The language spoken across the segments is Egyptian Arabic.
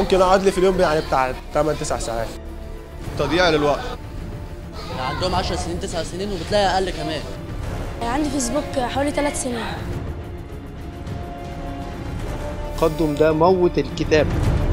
ممكن اقعد لي في اليوم يعني بتاع 8 9 ساعات تضييع للوقت عندهم 10 سنين 9 سنين وبتلاقي اقل كمان عندي فيسبوك حوالي ثلاث سنين التقدم ده موت الكتاب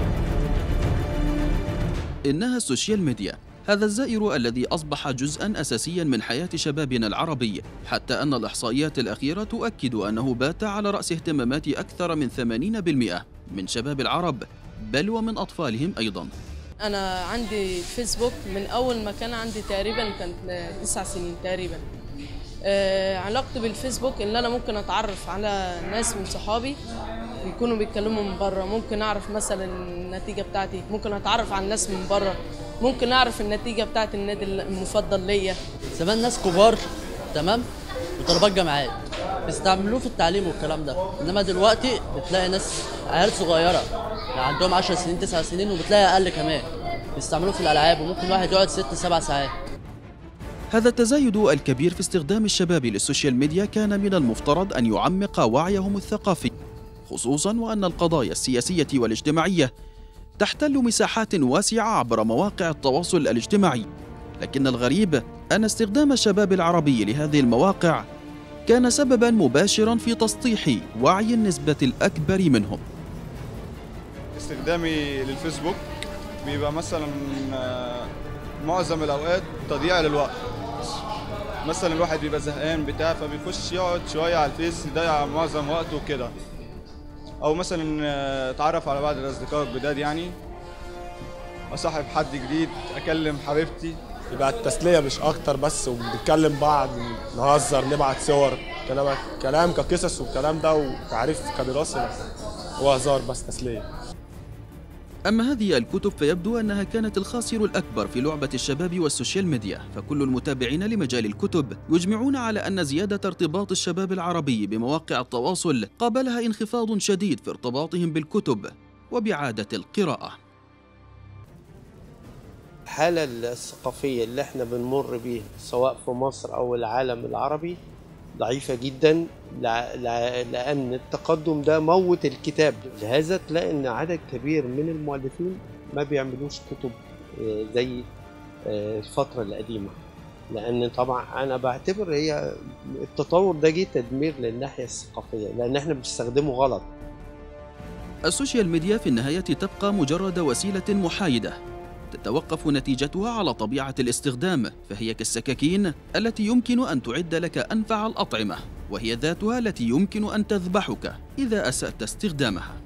إنها السوشيال ميديا هذا الزائر الذي أصبح جزءا أساسيا من حياة شبابنا العربي حتى أن الإحصائيات الأخيرة تؤكد أنه بات على رأس اهتمامات أكثر من 80% من شباب العرب بل ومن أطفالهم أيضا انا عندي فيسبوك من اول ما كان عندي تقريبا كان تسع سنين تقريبا آه، علاقتي بالفيسبوك ان انا ممكن اتعرف على ناس من صحابي يكونوا بيتكلموا من بره ممكن اعرف مثلا النتيجه بتاعتي ممكن اتعرف على الناس من بره ممكن اعرف النتيجه بتاعت النادي المفضل ليا زمان ناس كبار تمام وطلبات جامعات بيستعملوه في التعليم والكلام ده انما دلوقتي بتلاقي ناس عيال صغيره يعني عندهم 10 سنين 9 سنين وبتلاقي اقل كمان بيستعملوه في الالعاب وممكن واحد يقعد 6 7 ساعات هذا التزايد الكبير في استخدام الشباب للسوشيال ميديا كان من المفترض أن يعمق وعيهم الثقافي خصوصا وأن القضايا السياسية والاجتماعية تحتل مساحات واسعة عبر مواقع التواصل الاجتماعي لكن الغريب أن استخدام الشباب العربي لهذه المواقع كان سببا مباشرا في تسطيح وعي النسبة الأكبر منهم استخدامي للفيسبوك بيبقى مثلا آه، معظم الاوقات تضييع للوقت مثلا الواحد بيبقى زهقان بتاع فبيخش يقعد شويه على الفيس يضيع معظم وقته كده او مثلا آه، اتعرف على بعض الاصدقاء الجداد يعني اصاحب حد جديد اكلم حبيبتي يبقى التسليه مش اكتر بس وبنتكلم بعض نهزر نبعت صور كلام كلام كقصص والكلام ده وتعريف كدراسه هو هزار بس تسليه أما هذه الكتب فيبدو أنها كانت الخاسر الأكبر في لعبة الشباب والسوشيال ميديا فكل المتابعين لمجال الكتب يجمعون على أن زيادة ارتباط الشباب العربي بمواقع التواصل قابلها انخفاض شديد في ارتباطهم بالكتب وبعادة القراءة الحالة الثقافية اللي احنا بنمر بيها سواء في مصر أو العالم العربي ضعيفة جدا لع- لع- لأن التقدم ده موت الكتاب لهذا تلاقي إن عدد كبير من المؤلفين ما بيعملوش كتب آه، زي آه، الفترة القديمة لأن طبعا أنا بعتبر هي التطور ده جه تدمير للناحية الثقافية لأن احنا بنستخدمه غلط السوشيال ميديا في النهاية تبقى مجرد وسيلة محايدة تتوقف نتيجتها على طبيعة الاستخدام فهي كالسكاكين التي يمكن أن تعد لك أنفع الأطعمة وهي ذاتها التي يمكن أن تذبحك إذا أسأت استخدامها